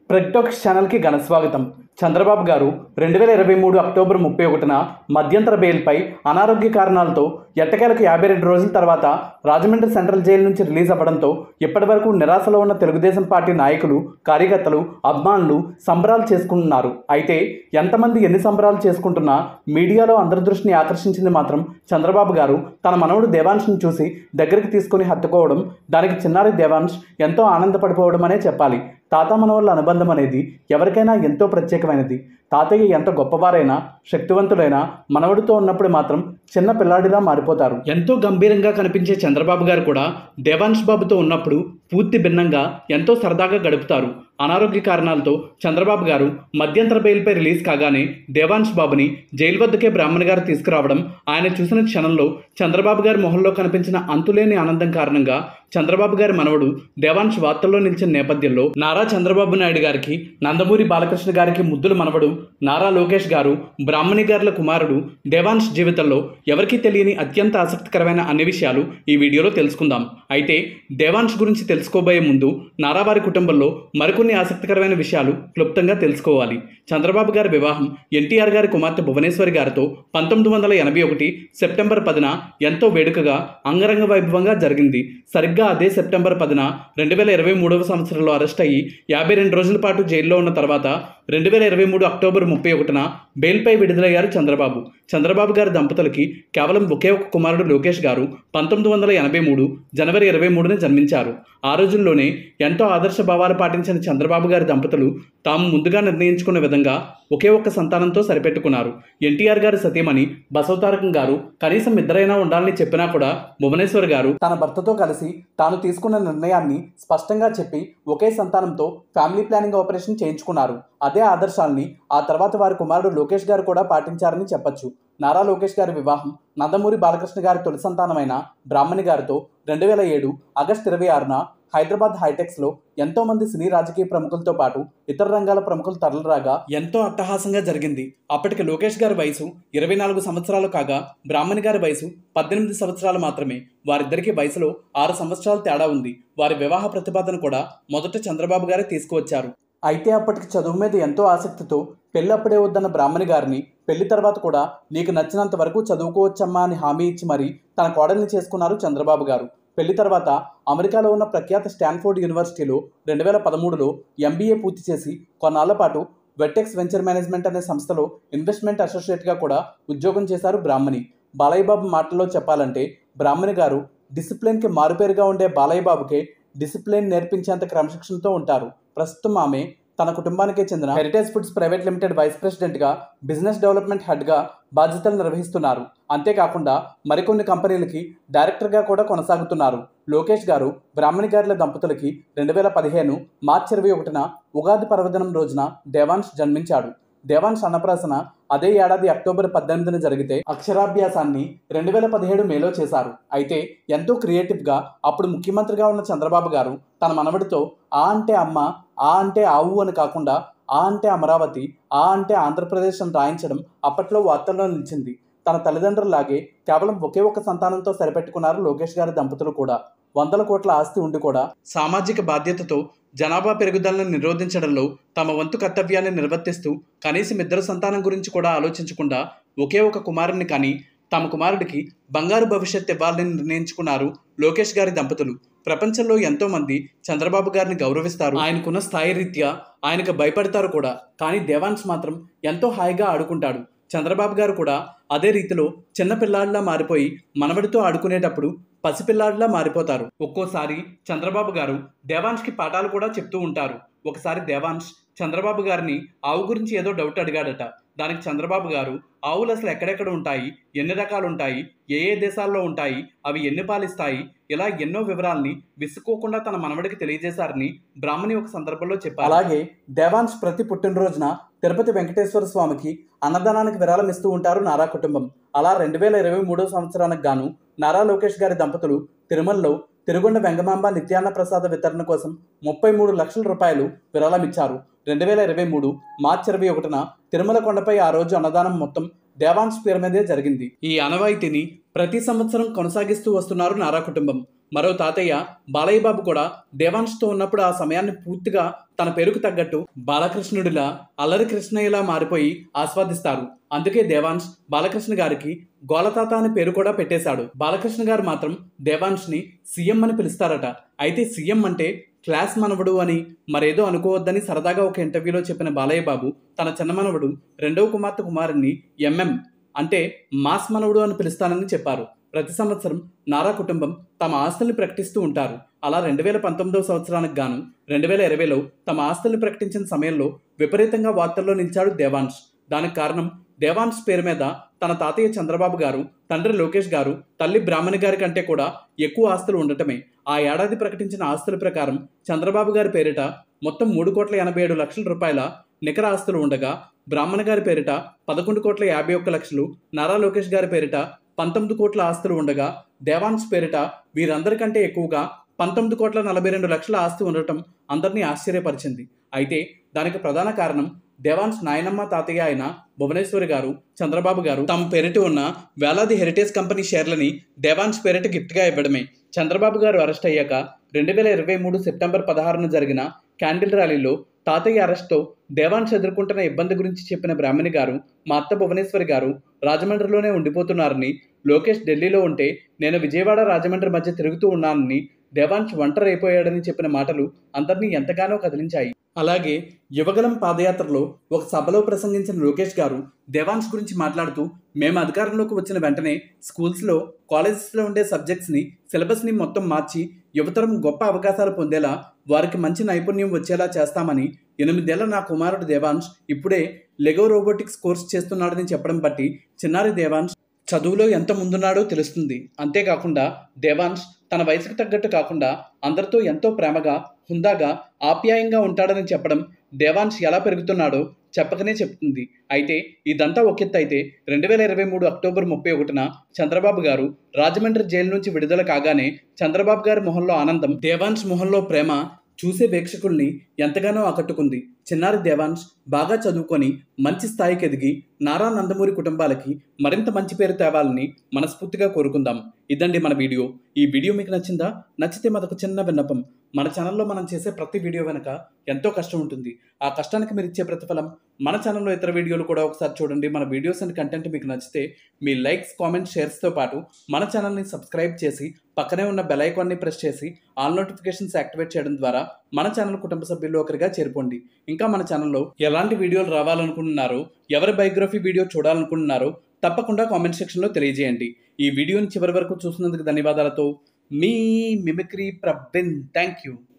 ప్రెగ్టాక్స్ ఛానల్కి ఘన స్వాగతం చంద్రబాబు గారు రెండు వేల ఇరవై మూడు అక్టోబర్ ముప్పై ఒకటిన మధ్యంతర బెయిల్పై అనారోగ్య కారణాలతో ఎట్టకేలకు యాభై రెండు రోజుల తర్వాత రాజమండ్రి సెంట్రల్ జైలు నుంచి రిలీజ్ అవ్వడంతో ఇప్పటివరకు నిరాశలో ఉన్న తెలుగుదేశం పార్టీ నాయకులు కార్యకర్తలు అభిమానులు సంబరాలు చేసుకుంటున్నారు అయితే ఎంతమంది ఎన్ని సంబరాలు చేసుకుంటున్నా మీడియాలో అందరి దృష్టిని ఆకర్షించింది మాత్రం చంద్రబాబు గారు తన మనవడు దేవాంశ్ని చూసి దగ్గరికి తీసుకుని హత్తుకోవడం దానికి చిన్నారి దేవాంశ్ ఎంతో ఆనందపడిపోవడం అనే చెప్పాలి తాత మనవళ్ళ అనుబంధం అనేది ఎవరికైనా ఎంతో ప్రత్యేకమైనది తాతయ్య ఎంత గొప్పవారైనా శక్తివంతుడైనా మనవడితో ఉన్నప్పుడు మాత్రం చిన్న పిల్లాడిలా మారిపోతారు ఎంతో గంభీరంగా కనిపించే చంద్రబాబు గారు కూడా దేవాంశ్ బాబుతో ఉన్నప్పుడు పూర్తి భిన్నంగా ఎంతో సరదాగా గడుపుతారు అనారోగ్య కారణాలతో చంద్రబాబు గారు మధ్యంతర బెయిల్పై రిలీజ్ కాగానే దేవాంశ్ బాబుని జైలు వద్దకే బ్రాహ్మణ్ గారు తీసుకురావడం ఆయన చూసిన క్షణంలో చంద్రబాబు గారి మొహంలో కనిపించిన అంతులేని ఆనందం కారణంగా చంద్రబాబు గారి మనవడు దేవాంశ్ వార్తల్లో నిలిచిన నేపథ్యంలో నారా చంద్రబాబు నాయుడు గారికి నందమూరి బాలకృష్ణ గారికి ముద్దుల మనవడు నారా లోకేష్ గారు బ్రాహ్మణి గారుల కుమారుడు దేవాంశ్ జీవితంలో ఎవరికీ తెలియని అత్యంత ఆసక్తికరమైన అన్ని విషయాలు ఈ వీడియోలో తెలుసుకుందాం అయితే దేవాంశ్ గురించి తెలుసుకోబోయే ముందు నారావారి కుటుంబంలో మరికొన్ని ఆసక్తికరమైన విషయాలు క్లుప్తంగా తెలుసుకోవాలి చంద్రబాబు గారి వివాహం ఎన్టీఆర్ గారి కుమార్తె భువనేశ్వరి గారితో పంతొమ్మిది వందల ఎనభై ఒకటి సెప్టెంబర్ పదిన ఎంతో వేడుకగా అంగరంగ వైభవంగా జరిగింది సరిగ్గా అదే సెప్టెంబర్ పదిన రెండు వేల ఇరవై మూడవ సంవత్సరంలో అరెస్ట్ అయ్యి యాభై రెండు రోజుల పాటు జైల్లో ఉన్న తర్వాత రెండు వేల ఇరవై మూడు అక్టోబర్ ముప్పై ఒకటిన బెయిల్పై విడుదలయ్యారు చంద్రబాబు చంద్రబాబు గారి దంపతులకి కేవలం ఒకే ఒక కుమారుడు లోకేష్ గారు పంతొమ్మిది వందల ఎనభై మూడు జనవరి ఇరవై మూడున జన్మించారు ఆ రోజుల్లోనే ఎంతో ఆదర్శ భావాలు పాటించిన చంద్రబాబు గారి దంపతులు తాము ముందుగా నిర్ణయించుకున్న విధంగా ఒకే ఒక్క సంతానంతో సరిపెట్టుకున్నారు ఎన్టీఆర్ గారి సతీమణి బసవతారకం గారు కనీసం ఇద్దరైనా ఉండాలని చెప్పినా కూడా భువనేశ్వర్ గారు తన భర్తతో కలిసి తాను తీసుకున్న నిర్ణయాన్ని స్పష్టంగా చెప్పి ఒకే సంతానంతో ఫ్యామిలీ ప్లానింగ్ ఆపరేషన్ చేయించుకున్నారు అదే ఆదర్శాల్ని ఆ తర్వాత వారి కుమారుడు లోకేష్ గారు కూడా పాటించారని చెప్పొచ్చు నారా లోకేష్ గారి వివాహం నందమూరి బాలకృష్ణ గారి తొలి సంతానమైన బ్రాహ్మణి గారితో రెండు వేల ఏడు ఆగస్టు ఇరవై ఆరున హైదరాబాద్ హైటెక్స్లో ఎంతో మంది సినీ రాజకీయ ప్రముఖులతో పాటు ఇతర రంగాల ప్రముఖులు తరలిరాగా ఎంతో అట్టహాసంగా జరిగింది అప్పటికి లోకేష్ గారి వయసు ఇరవై నాలుగు సంవత్సరాలు కాగా బ్రాహ్మణి గారి వయసు పద్దెనిమిది సంవత్సరాలు మాత్రమే వారిద్దరికీ వయసులో ఆరు సంవత్సరాల తేడా ఉంది వారి వివాహ ప్రతిపాదన కూడా మొదట చంద్రబాబు గారే తీసుకువచ్చారు అయితే అప్పటికి చదువు మీద ఎంతో ఆసక్తితో పెళ్ళి అప్పుడే వద్దన్న బ్రాహ్మణి గారిని పెళ్లి తర్వాత కూడా నీకు నచ్చినంత వరకు చదువుకోవచ్చమ్మా అని హామీ ఇచ్చి మరీ తన కోడల్ని చేసుకున్నారు చంద్రబాబు గారు పెళ్లి తర్వాత అమెరికాలో ఉన్న ప్రఖ్యాత స్టాన్ఫోర్డ్ యూనివర్సిటీలో రెండు వేల పదమూడులో ఎంబీఏ పూర్తి చేసి కొన్నాళ్ల పాటు వెట్టెక్స్ వెంచర్ మేనేజ్మెంట్ అనే సంస్థలో ఇన్వెస్ట్మెంట్ అసోసియేట్గా కూడా ఉద్యోగం చేశారు బ్రాహ్మణి బాలయ్య బాబు మాటల్లో చెప్పాలంటే బ్రాహ్మణి గారు డిసిప్లిన్కి మారుపేరుగా ఉండే బాలయ్య బాబుకే డిసిప్లిన్ నేర్పించేంత క్రమశిక్షణతో ఉంటారు ప్రస్తుతం ఆమె తన కుటుంబానికే చెందిన heritage foods private limited vice ప్రెసిడెంట్గా బిజినెస్ డెవలప్మెంట్ హెడ్గా బాధ్యతలు నిర్వహిస్తున్నారు అంతేకాకుండా మరికొన్ని కంపెనీలకి డైరెక్టర్గా కూడా కొనసాగుతున్నారు లోకేష్ గారు బ్రాహ్మణి గారుల దంపతులకి రెండు వేల పదిహేను మార్చి ఇరవై ఒకటిన ఉగాది పర్వదినం రోజున దేవాంశ్ జన్మించాడు దేవాంశ్ అన్నప్రాసన అదే ఏడాది అక్టోబర్ పద్దెనిమిదిన జరిగితే అక్షరాభ్యాసాన్ని రెండు వేల పదిహేడు మేలో చేశారు అయితే ఎంతో క్రియేటివ్గా అప్పుడు ముఖ్యమంత్రిగా ఉన్న చంద్రబాబు గారు తన మనవడితో ఆ అంటే అమ్మ ఆ అంటే ఆవు అని కాకుండా ఆ అంటే అమరావతి ఆ అంటే ఆంధ్రప్రదేశ్ అని రాయించడం అప్పట్లో వార్తల్లో నిలిచింది తన తల్లిదండ్రుల్లాగే కేవలం ఒకే ఒక్క సంతానంతో సరిపెట్టుకున్నారు లోకేష్ గారి దంపతులు కూడా వందల కోట్ల ఆస్తి ఉండి కూడా సామాజిక బాధ్యతతో జనాభా పెరుగుదలను నిరోధించడంలో తమ వంతు కర్తవ్యాన్ని నిర్వర్తిస్తూ కనీసం ఇద్దరు సంతానం గురించి కూడా ఆలోచించకుండా ఒకే ఒక కుమారుని కానీ తమ కుమారుడికి బంగారు భవిష్యత్ ఇవ్వాలని నిర్ణయించుకున్నారు లోకేష్ గారి దంపతులు ప్రపంచంలో ఎంతో మంది చంద్రబాబు గారిని గౌరవిస్తారు ఆయనకున్న స్థాయి రీత్యా ఆయనకు భయపడతారు కూడా కానీ దేవాన్స్ మాత్రం ఎంతో హాయిగా ఆడుకుంటాడు చంద్రబాబు గారు కూడా అదే రీతిలో చిన్నపిల్లాడిలా మారిపోయి మనవడితో ఆడుకునేటప్పుడు పసిపిల్లాడిలా మారిపోతారు ఒక్కోసారి చంద్రబాబు గారు దేవాన్ష్కి పాఠాలు కూడా చెప్తూ ఉంటారు ఒకసారి దేవాన్ష్ చంద్రబాబు గారిని ఆవు గురించి ఏదో డౌట్ అడిగాడట దానికి చంద్రబాబు గారు ఆవులు అసలు ఎక్కడెక్కడ ఉంటాయి ఎన్ని రకాలు ఉంటాయి ఏ ఏ దేశాల్లో ఉంటాయి అవి ఎన్ని పాలిస్తాయి ఇలా ఎన్నో వివరాల్ని విసుక్కోకుండా తన మనవడికి తెలియజేశారని బ్రాహ్మణి ఒక సందర్భంలో చెప్పారు అలాగే దేవాన్స్ ప్రతి పుట్టినరోజున తిరుపతి వెంకటేశ్వర స్వామికి అన్నదానానికి విరాళం ఇస్తూ ఉంటారు నారా కుటుంబం అలా రెండు వేల ఇరవై మూడో సంవత్సరానికి గాను నారా లోకేష్ గారి దంపతులు తిరుమలలో తిరుగొండ వెంగమాంబ నిత్యాన్న ప్రసాద వితరణ కోసం ముప్పై మూడు లక్షల రూపాయలు విరాళం ఇచ్చారు రెండు వేల ఇరవై మూడు మార్చి ఇరవై ఒకటిన తిరుమల కొండపై ఆ రోజు అన్నదానం మొత్తం దేవాన్స్ పేరు మీదే జరిగింది ఈ ఆనవాయితీని ప్రతి సంవత్సరం కొనసాగిస్తూ వస్తున్నారు నారా కుటుంబం మరో తాతయ్య బాలయ్య బాబు కూడా దేవాంశ్తో ఉన్నప్పుడు ఆ సమయాన్ని పూర్తిగా తన పేరుకు తగ్గట్టు బాలకృష్ణుడిలా అల్లరి కృష్ణయ్యలా మారిపోయి ఆస్వాదిస్తారు అందుకే దేవాంశ్ బాలకృష్ణ గారికి గోలతాత అనే పేరు కూడా పెట్టేశాడు బాలకృష్ణ గారు మాత్రం దేవాంశ్ని సీఎం అని పిలుస్తారట అయితే సీఎం అంటే క్లాస్ మనవడు అని మరేదో అనుకోవద్దని సరదాగా ఒక ఇంటర్వ్యూలో చెప్పిన బాలయ్య బాబు తన చిన్న మనవడు రెండవ కుమార్తె కుమారుని ఎంఎం అంటే మాస్ మనవడు అని పిలుస్తానని చెప్పారు ప్రతి సంవత్సరం నారా కుటుంబం తమ ఆస్తుల్ని ప్రకటిస్తూ ఉంటారు అలా రెండు వేల పంతొమ్మిదవ సంవత్సరానికి గాను రెండు వేల ఇరవైలో తమ ఆస్తుల్ని ప్రకటించిన సమయంలో విపరీతంగా వార్తల్లో నిలిచాడు దేవాంశ్ దానికి కారణం దేవాంశ్ పేరు మీద తన తాతయ్య చంద్రబాబు గారు తండ్రి లోకేష్ గారు తల్లి బ్రాహ్మణి గారి కంటే కూడా ఎక్కువ ఆస్తులు ఉండటమే ఆ ఏడాది ప్రకటించిన ఆస్తుల ప్రకారం చంద్రబాబు గారి పేరిట మొత్తం మూడు కోట్ల ఎనభై ఏడు లక్షల రూపాయల నికర ఆస్తులు ఉండగా బ్రాహ్మణ గారి పేరిట పదకొండు కోట్ల యాభై ఒక్క లక్షలు నారా లోకేష్ గారి పేరిట పంతొమ్మిది కోట్ల ఆస్తులు ఉండగా దేవాన్స్ పేరిట వీరందరికంటే ఎక్కువగా పంతొమ్మిది కోట్ల నలభై రెండు లక్షల ఆస్తి ఉండటం అందరినీ ఆశ్చర్యపరిచింది అయితే దానికి ప్రధాన కారణం దేవాన్స్ నాయనమ్మ తాతయ్య అయిన భువనేశ్వరి గారు చంద్రబాబు గారు తమ పేరిట ఉన్న వేలాది హెరిటేజ్ కంపెనీ షేర్లని దేవాన్స్ పేరిట గిఫ్ట్గా ఇవ్వడమే చంద్రబాబు గారు అరెస్ట్ అయ్యాక రెండు వేల ఇరవై మూడు సెప్టెంబర్ పదహారున జరిగిన క్యాండిల్ ర్యాలీలో తాతయ్య అరెస్ట్తో దేవాన్స్ ఎదుర్కొంటున్న ఇబ్బంది గురించి చెప్పిన బ్రాహ్మణి గారు మా అత్త భువనేశ్వరి గారు రాజమండ్రిలోనే ఉండిపోతున్నారని లోకేష్ ఢిల్లీలో ఉంటే నేను విజయవాడ రాజమండ్రి మధ్య తిరుగుతూ ఉన్నానని దేవాంశ్ ఒంటరి అయిపోయాడని చెప్పిన మాటలు అందరినీ ఎంతగానో కదిలించాయి అలాగే యువగలం పాదయాత్రలో ఒక సభలో ప్రసంగించిన లోకేష్ గారు దేవాంశ్ గురించి మాట్లాడుతూ మేము అధికారంలోకి వచ్చిన వెంటనే స్కూల్స్లో కాలేజెస్లో ఉండే సబ్జెక్ట్స్ని సిలబస్ని మొత్తం మార్చి యువతరం గొప్ప అవకాశాలు పొందేలా వారికి మంచి నైపుణ్యం వచ్చేలా చేస్తామని ఎనిమిదేళ్ల నా కుమారుడు దేవాంశ్ ఇప్పుడే లెగో రోబోటిక్స్ కోర్స్ చేస్తున్నాడని చెప్పడం బట్టి చిన్నారి దేవాంశ్ చదువులో ఎంత ముందున్నాడో తెలుస్తుంది అంతేకాకుండా దేవాంశ్ తన వయసుకు తగ్గట్టు కాకుండా అందరితో ఎంతో ప్రేమగా హుందాగా ఆప్యాయంగా ఉంటాడని చెప్పడం దేవాంశ్ ఎలా పెరుగుతున్నాడో చెప్పకనే చెప్తుంది అయితే ఇదంతా ఒకెత్తు అయితే రెండు వేల ఇరవై మూడు అక్టోబర్ ముప్పై ఒకటిన చంద్రబాబు గారు రాజమండ్రి జైలు నుంచి విడుదల కాగానే చంద్రబాబు గారి మొహంలో ఆనందం దేవాంశ్ మొహంలో ప్రేమ చూసే వీక్షకుల్ని ఎంతగానో ఆకట్టుకుంది చిన్నారి దేవాంశ్ బాగా చదువుకొని మంచి స్థాయికి ఎదిగి నారా నందమూరి కుటుంబాలకి మరింత మంచి పేరు తేవాలని మనస్ఫూర్తిగా కోరుకుందాం ఇదండి మన వీడియో ఈ వీడియో మీకు నచ్చిందా నచ్చితే మాదొక చిన్న విన్నపం మన ఛానల్లో మనం చేసే ప్రతి వీడియో వెనక ఎంతో కష్టం ఉంటుంది ఆ కష్టానికి మీరు ఇచ్చే ప్రతిఫలం మన ఛానల్లో ఇతర వీడియోలు కూడా ఒకసారి చూడండి మన వీడియోస్ అండ్ కంటెంట్ మీకు నచ్చితే మీ లైక్స్ కామెంట్స్ షేర్స్తో పాటు మన ఛానల్ని సబ్స్క్రైబ్ చేసి పక్కనే ఉన్న బెల్ ఐకాన్ని ప్రెస్ చేసి ఆల్ నోటిఫికేషన్స్ యాక్టివేట్ చేయడం ద్వారా మన ఛానల్ కుటుంబ సభ్యుల్లో ఒకరిగా చేరుకోండి ఇంకా మన ఛానల్లో ఎలాంటి వీడియోలు రావాలనుకుంటున్నారో ఎవరి బయోగ్రఫీ వీడియో చూడాలనుకుంటున్నారో తప్పకుండా కామెంట్ సెక్షన్లో తెలియజేయండి ఈ వీడియోని చివరి వరకు చూసినందుకు ధన్యవాదాలతో మీ మిమిక్రీ ప్రబిన్ థ్యాంక్ యూ